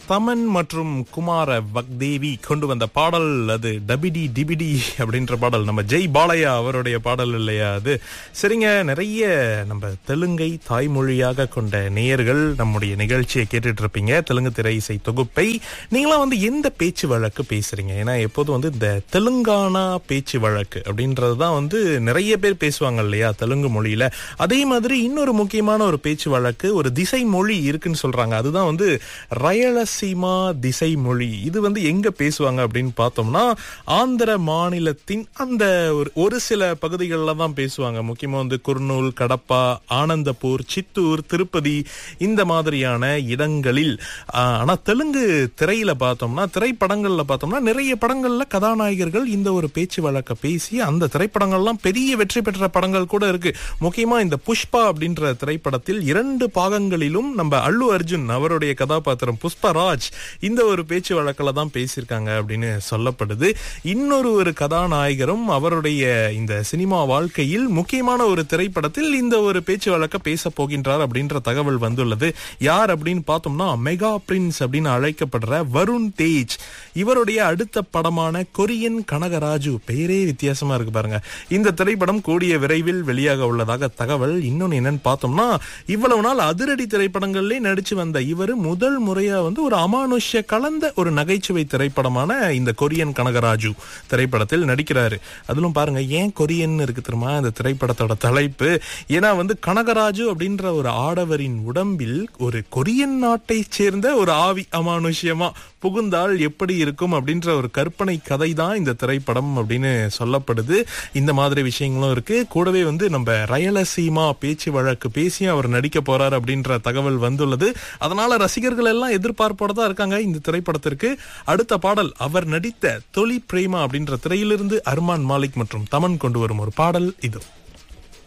தமன் மற்றும் குமார வக்தேவி கொண்டு வந்த பாடல் அது டபிடி டிபிடி அப்படின்ற பாடல் நம்ம ஜெய் பாலையா அவருடைய பாடல் இல்லையா அது சரிங்க நிறைய நம்ம தெலுங்கை தாய்மொழியாக கொண்ட நேயர்கள் நம்முடைய நிகழ்ச்சியை கேட்டுட்டு இருப்பீங்க தெலுங்கு திரை இசை தொகுப்பை நீங்களாம் வந்து எந்த பேச்சு வழக்கு பேசுறீங்க ஏன்னா எப்போதும் வந்து இந்த தெலுங்கானா பேச்சு வழக்கு அப்படின்றது தான் வந்து நிறைய பேர் பேசுவாங்க இல்லையா தெலுங்கு மொழியில அதே மாதிரி இன்னொரு முக்கியமான ஒரு பேச்சு வழக்கு ஒரு திசை மொழி இருக்குன்னு சொல்றாங்க அதுதான் வந்து ரயலசீமா திசை மொழி இது வந்து எங்க பேசுவாங்க அப்படின்னு பார்த்தோம்னா ஆந்திர மாநிலத்தின் அந்த ஒரு ஒரு சில பகுதிகளில் தான் பேசுவாங்க முக்கியமா வந்து குர்னூல் கடப்பா ஆனந்தபூர் சித்தூர் திருப்பதி இந்த மாதிரியான இடங்களில் ஆஹ், ஆனா தெலுங்கு திரையில பார்த்தோம்னா திரைப்படங்கள்ல பார்த்தோம்னா நிறைய படங்கள்ல கதாநாயகர்கள் இந்த ஒரு பேச்சு வழக்க பேசி அந்த திரைப்படங்கள்லாம் பெரிய வெற்றி பெற்ற படங்கள் கூட இருக்கு முக்கியமா இந்த புஷ்பா அப்படின்ற திரைப்படத்தில் இரண்டு பாகங்களிலும் நம்ம அல்லு அர்ஜுன் அவருடைய கதாபாத்திரம் புஷ்பராஜ் இந்த ஒரு பேச்சு வழக்கில் தான் பேசியிருக்காங்க அப்படின்னு சொல்லப்படுது இன்னொரு ஒரு கதாநாயகரும் அவருடைய இந்த சினிமா வாழ்க்கையில் முக்கியமான ஒரு திரைப்படத்தில் இந்த ஒரு பேச்சு வழக்க பேச போகின்றார் அப்படின்ற தகவல் வந்துள்ளது யார் அப்படின்னு பார்த்தோம்னா மெகா பிரின்ஸ் அப்படின்னு அழைக்கப்படுற வருண் தேஜ் இவருடைய அடுத்த படமான கொரியன் கனகராஜு பெயரே வித்தியாசமா இருக்கு பாருங்க இந்த திரைப்படம் கூடிய விரைவில் வெளியாக உள்ளதாக தகவல் இன்னொன்னு என்னன்னு பார்த்தோம்னா இவ்வளவு நாள் அதிரடி திரைப்படங்கள்லயே நடிச்சு வந்த இவர் முதல் முறையா வந்து ஒரு அமானுஷ்ய கலந்த ஒரு நகைச்சுவை திரைப்படமான இந்த கொரியன் கனகராஜு திரைப்படத்தில் நடிக்கிறாரு அதிலும் பாருங்க ஏன் கொரியன் இருக்கு தெரியுமா இந்த திரைப்படத்தோட தலைப்பு ஏன்னா வந்து கனகராஜு அப்படின்ற ஒரு ஆடவரின் உடம்பில் ஒரு கொரியன் நாட்டை சேர்ந்த ஒரு ஆவி அமானுஷ்யமா புகுந்தால் எப்படி இருக்கும் அப்படின்ற ஒரு கற்பனை கதை தான் இந்த திரைப்படம் அப்படின்னு சொல்லப்படுது இந்த மாதிரி விஷயங்களும் இருக்கு கூடவே வந்து நம்ம ரயலசீமா பேச்சு வழக்கு பேசி அவர் நடிக்க போறார் அப்படின்ற தகவல் வந்துள்ளது அதனால ரசிகர்கள் எல்லாம் எதிர்பார்ப்போட தான் இருக்காங்க இந்த திரைப்படத்திற்கு அடுத்த பாடல் அவர் நடித்த தொலி பிரேமா அப்படின்ற திரையிலிருந்து அர்மான் மாலிக் மற்றும் தமன் கொண்டு வரும் ஒரு பாடல் இது